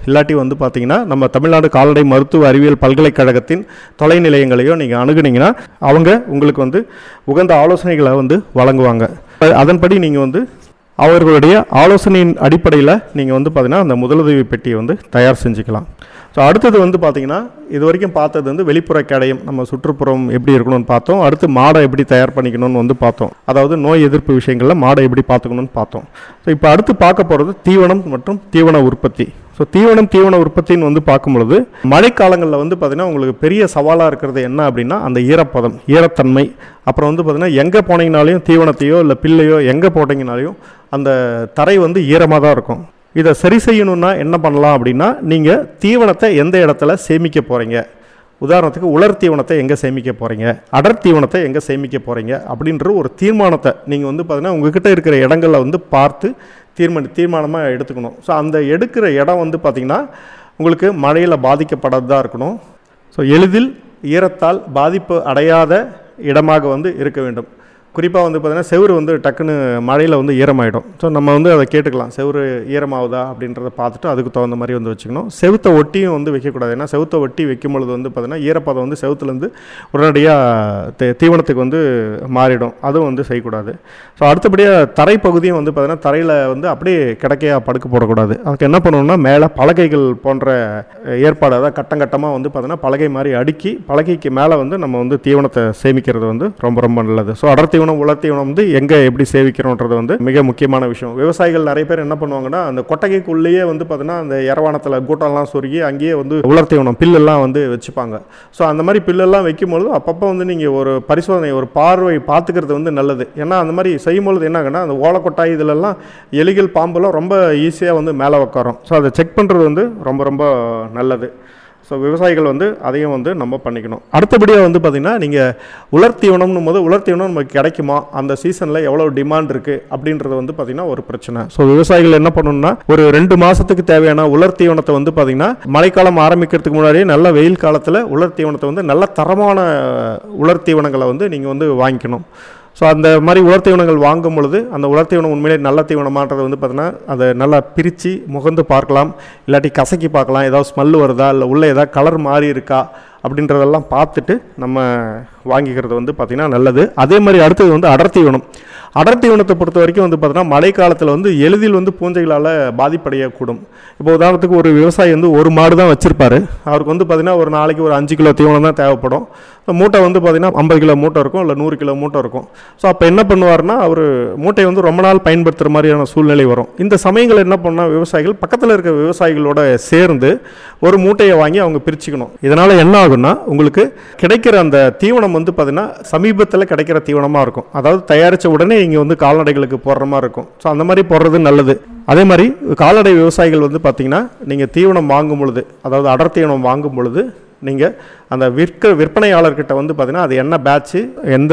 இல்லாட்டி வந்து பார்த்தீங்கன்னா நம்ம தமிழ்நாடு கால்நடை மருத்துவ அறிவியல் பல்கலைக்கழகத்தின் தொலை நிலையங்களையோ நீங்கள் அணுகுனீங்கன்னா அவங்க உங்களுக்கு வந்து உகந்த ஆலோசனைகளை வந்து வழங்குவாங்க அ- அதன்படி நீங்கள் வந்து அவர்களுடைய ஆலோசனையின் அடிப்படையில் நீங்கள் வந்து பார்த்தீங்கன்னா அந்த முதலுதவி பெட்டியை வந்து தயார் செஞ்சுக்கலாம் ஸோ அடுத்தது வந்து பார்த்தீங்கன்னா இது வரைக்கும் பார்த்தது வந்து வெளிப்புற கேடயம் நம்ம சுற்றுப்புறம் எப்படி இருக்கணும்னு பார்த்தோம் அடுத்து மாடை எப்படி தயார் பண்ணிக்கணும்னு வந்து பார்த்தோம் அதாவது நோய் எதிர்ப்பு விஷயங்களில் மாடை எப்படி பார்த்துக்கணும்னு பார்த்தோம் ஸோ இப்போ அடுத்து பார்க்க போகிறது தீவனம் மற்றும் தீவன உற்பத்தி ஸோ தீவனம் தீவன உற்பத்தின்னு வந்து பார்க்கும் பொழுது மழைக்காலங்களில் வந்து பார்த்தீங்கன்னா உங்களுக்கு பெரிய சவாலாக இருக்கிறது என்ன அப்படின்னா அந்த ஈரப்பதம் ஈரத்தன்மை அப்புறம் வந்து பார்த்தீங்கன்னா எங்கே போனீங்கனாலையும் தீவனத்தையோ இல்லை பில்லையோ எங்கே போட்டீங்கனாலையும் அந்த தரை வந்து ஈரமாக தான் இருக்கும் இதை சரி செய்யணும்னா என்ன பண்ணலாம் அப்படின்னா நீங்கள் தீவனத்தை எந்த இடத்துல சேமிக்க போகிறீங்க உதாரணத்துக்கு உலர் தீவனத்தை எங்கே சேமிக்க போகிறீங்க அடர் தீவனத்தை எங்கே சேமிக்க போகிறீங்க அப்படின்ற ஒரு தீர்மானத்தை நீங்கள் வந்து பார்த்தீங்கன்னா உங்ககிட்ட இருக்கிற இடங்களில் வந்து பார்த்து தீர்மானி தீர்மானமாக எடுத்துக்கணும் ஸோ அந்த எடுக்கிற இடம் வந்து பார்த்திங்கன்னா உங்களுக்கு மழையில் பாதிக்கப்படாததாக இருக்கணும் ஸோ எளிதில் ஈரத்தால் பாதிப்பு அடையாத இடமாக வந்து இருக்க வேண்டும் குறிப்பாக வந்து பார்த்தீங்கன்னா செவுரு வந்து டக்குன்னு மழையில் வந்து ஈரமாயிடும் ஸோ நம்ம வந்து அதை கேட்டுக்கலாம் செவுரு ஈரமாகுதா அப்படின்றத பார்த்துட்டு அதுக்கு தகுந்த மாதிரி வந்து வச்சுக்கணும் செவுத்தை ஒட்டியும் வந்து வைக்கக்கூடாது ஏன்னா செவுத்தை ஒட்டி வைக்கும் பொழுது வந்து பார்த்தீங்கன்னா ஈரப்பதம் வந்து செவுத்துலேருந்து உடனடியாக தீ தீவனத்துக்கு வந்து மாறிடும் அதுவும் வந்து செய்யக்கூடாது ஸோ அடுத்தபடியாக தரைப்பகுதியும் வந்து பார்த்தீங்கன்னா தரையில் வந்து அப்படியே கிடக்கையாக படுக்க போடக்கூடாது அதுக்கு என்ன பண்ணணும்னா மேலே பலகைகள் போன்ற ஏற்பாடு அதாவது கட்டம் கட்டமாக வந்து பார்த்தீங்கன்னா பலகை மாதிரி அடுக்கி பலகைக்கு மேலே வந்து நம்ம வந்து தீவனத்தை சேமிக்கிறது வந்து ரொம்ப ரொம்ப நல்லது ஸோ அடர் தீவனம் உலர் தீவனம் வந்து எங்கே எப்படி சேவிக்கிறோன்றது வந்து மிக முக்கியமான விஷயம் விவசாயிகள் நிறைய பேர் என்ன பண்ணுவாங்கன்னா அந்த கொட்டகைக்குள்ளேயே வந்து பார்த்தீங்கன்னா அந்த இரவானத்தில் கூட்டம்லாம் சொருகி அங்கேயே வந்து உலர் தீவனம் பில்லெல்லாம் வந்து வச்சுப்பாங்க ஸோ அந்த மாதிரி பில்லெல்லாம் வைக்கும்பொழுது அப்பப்போ வந்து நீங்கள் ஒரு பரிசோதனை ஒரு பார்வை பார்த்துக்கிறது வந்து நல்லது ஏன்னா அந்த மாதிரி செய்யும்பொழுது என்ன ஆகுன்னா அந்த ஓலக்கொட்டாய் இதிலெல்லாம் எலிகள் பாம்பெல்லாம் ரொம்ப ஈஸியாக வந்து மேலே உட்காரும் ஸோ அதை செக் பண்ணுறது வந்து ரொம்ப ரொம்ப நல்லது ஸோ விவசாயிகள் வந்து அதையும் வந்து நம்ம பண்ணிக்கணும் அடுத்தபடியாக வந்து பார்த்திங்கன்னா நீங்கள் உலர் தீவனம்னும் போது உலர் தீவனம் நமக்கு கிடைக்குமா அந்த சீசனில் எவ்வளோ டிமாண்ட் இருக்குது அப்படின்றது வந்து பார்த்திங்கன்னா ஒரு பிரச்சனை ஸோ விவசாயிகள் என்ன பண்ணணும்னா ஒரு ரெண்டு மாதத்துக்கு தேவையான உலர் தீவனத்தை வந்து பார்த்திங்கன்னா மழைக்காலம் ஆரம்பிக்கிறதுக்கு முன்னாடியே நல்ல வெயில் காலத்தில் உலர் தீவனத்தை வந்து நல்ல தரமான உலர் தீவனங்களை வந்து நீங்கள் வந்து வாங்கிக்கணும் ஸோ அந்த மாதிரி உலர் தீவனங்கள் வாங்கும் பொழுது அந்த உலர் தீவனம் உண்மையிலே நல்ல தீவனமான்றது வந்து பார்த்தீங்கன்னா அதை நல்லா பிரித்து முகந்து பார்க்கலாம் இல்லாட்டி கசக்கி பார்க்கலாம் ஏதாவது ஸ்மெல் வருதா இல்லை உள்ளே ஏதாவது கலர் மாறி இருக்கா அப்படின்றதெல்லாம் பார்த்துட்டு நம்ம வாங்கிக்கிறது வந்து பார்த்திங்கன்னா நல்லது அதே மாதிரி அடுத்தது வந்து அடர் தீவனம் அடர் தீவனத்தை பொறுத்த வரைக்கும் வந்து பார்த்தீங்கன்னா மழை காலத்தில் வந்து எளிதில் வந்து பூஞ்சைகளால் பாதிப்படையக்கூடும் இப்போ உதாரணத்துக்கு ஒரு விவசாயி வந்து ஒரு மாடு தான் வச்சிருப்பாரு அவருக்கு வந்து பார்த்தீங்கன்னா ஒரு நாளைக்கு ஒரு அஞ்சு கிலோ தீவனம் தான் தேவைப்படும் இந்த மூட்டை வந்து பார்த்தீங்கன்னா ஐம்பது கிலோ மூட்டை இருக்கும் இல்லை நூறு கிலோ மூட்டை இருக்கும் ஸோ அப்போ என்ன பண்ணுவார்னா அவர் மூட்டையை வந்து ரொம்ப நாள் பயன்படுத்துகிற மாதிரியான சூழ்நிலை வரும் இந்த சமயங்கள் என்ன பண்ணால் விவசாயிகள் பக்கத்தில் இருக்க விவசாயிகளோட சேர்ந்து ஒரு மூட்டையை வாங்கி அவங்க பிரிச்சுக்கணும் இதனால் என்ன ஆகும்னா உங்களுக்கு கிடைக்கிற அந்த தீவனம் வந்து பார்த்தீங்கன்னா சமீபத்தில் கிடைக்கிற தீவனமாக இருக்கும் அதாவது தயாரித்த உடனே இங்கே வந்து கால்நடைகளுக்கு போடுற மாதிரி இருக்கும் ஸோ அந்த மாதிரி போடுறது நல்லது அதே மாதிரி கால்நடை விவசாயிகள் வந்து பார்த்தீங்கன்னா நீங்கள் தீவனம் வாங்கும் பொழுது அதாவது அடர் தீவனம் வாங்கும் பொழுது நீங்கள் அந்த விற்க விற்பனையாளர்கிட்ட வந்து பார்த்தீங்கன்னா அது என்ன பேட்ச்சு எந்த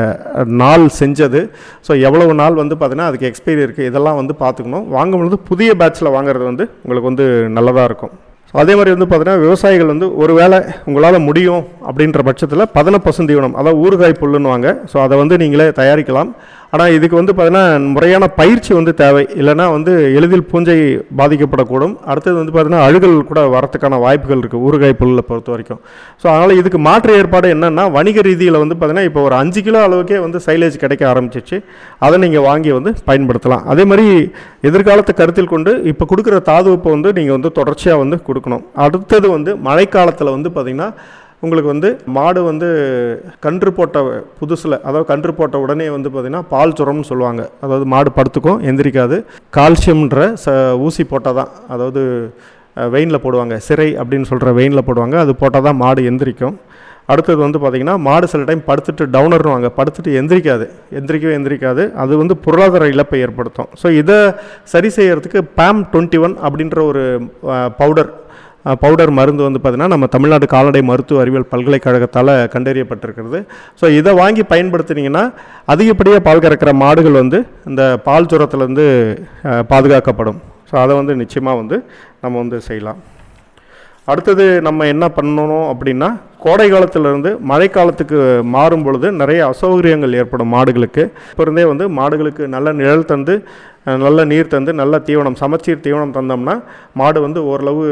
நாள் செஞ்சது ஸோ எவ்வளவு நாள் வந்து பார்த்தீங்கன்னா அதுக்கு எக்ஸ்பைரி இருக்குது இதெல்லாம் வந்து பார்த்துக்கணும் வாங்கும் பொழுது புதிய பேட்ச்சில் வாங்குறது வந்து உங்களுக்கு வந்து நல்லதாக இருக்கும் ஸோ அதே மாதிரி வந்து பார்த்தீங்கன்னா விவசாயிகள் வந்து ஒருவேளை உங்களால் முடியும் அப்படின்ற பட்சத்தில் பதன பசுந்தீவனம் அதாவது ஊறுகாய் புல்லுன்னுவாங்க ஸோ அதை வந்து நீங்களே தயாரிக்கலாம் ஆனால் இதுக்கு வந்து பார்த்தீங்கன்னா முறையான பயிற்சி வந்து தேவை இல்லைன்னா வந்து எளிதில் பூஞ்சை பாதிக்கப்படக்கூடும் அடுத்தது வந்து பார்த்தீங்கன்னா அழுகல் கூட வரத்துக்கான வாய்ப்புகள் இருக்குது ஊறுகாய் புல்லை பொறுத்த வரைக்கும் ஸோ அதனால் இதுக்கு மாற்று ஏற்பாடு என்னென்னா வணிக ரீதியில் வந்து பார்த்தீங்கன்னா இப்போ ஒரு அஞ்சு கிலோ அளவுக்கே வந்து சைலேஜ் கிடைக்க ஆரம்பிச்சிச்சு அதை நீங்கள் வாங்கி வந்து பயன்படுத்தலாம் அதே மாதிரி எதிர்காலத்தை கருத்தில் கொண்டு இப்போ கொடுக்குற தாதுவப்பை வந்து நீங்கள் வந்து தொடர்ச்சியாக வந்து கொடுக்கணும் அடுத்தது வந்து மழைக்காலத்தில் வந்து பார்த்திங்கன்னா உங்களுக்கு வந்து மாடு வந்து கன்று போட்ட புதுசில் அதாவது கன்று போட்ட உடனே வந்து பார்த்திங்கன்னா பால் சுரம்னு சொல்லுவாங்க அதாவது மாடு படுத்துக்கும் எந்திரிக்காது கால்சியம்ன்ற ச ஊசி போட்டால் தான் அதாவது வெயினில் போடுவாங்க சிறை அப்படின்னு சொல்கிற வெயினில் போடுவாங்க அது போட்டால் தான் மாடு எந்திரிக்கும் அடுத்தது வந்து பார்த்திங்கன்னா மாடு சில டைம் படுத்துட்டு டவுனர்னுவாங்க படுத்துட்டு எந்திரிக்காது எந்திரிக்கவே எந்திரிக்காது அது வந்து பொருளாதார இழப்பை ஏற்படுத்தும் ஸோ இதை சரி செய்யறதுக்கு பேம் டுவெண்ட்டி ஒன் அப்படின்ற ஒரு பவுடர் பவுடர் மருந்து வந்து பார்த்திங்கன்னா நம்ம தமிழ்நாடு கால்நடை மருத்துவ அறிவியல் பல்கலைக்கழகத்தால் கண்டறியப்பட்டிருக்கிறது ஸோ இதை வாங்கி பயன்படுத்தினீங்கன்னா அதிகப்படியாக பால் கறக்கிற மாடுகள் வந்து இந்த பால் ஜுரத்துலேருந்து பாதுகாக்கப்படும் ஸோ அதை வந்து நிச்சயமாக வந்து நம்ம வந்து செய்யலாம் அடுத்தது நம்ம என்ன பண்ணணும் அப்படின்னா கோடை காலத்திலிருந்து மழைக்காலத்துக்கு மாறும் பொழுது நிறைய அசௌகரியங்கள் ஏற்படும் மாடுகளுக்கு இப்போ இருந்தே வந்து மாடுகளுக்கு நல்ல நிழல் தந்து நல்ல நீர் தந்து நல்ல தீவனம் சமச்சீர் தீவனம் தந்தோம்னா மாடு வந்து ஓரளவு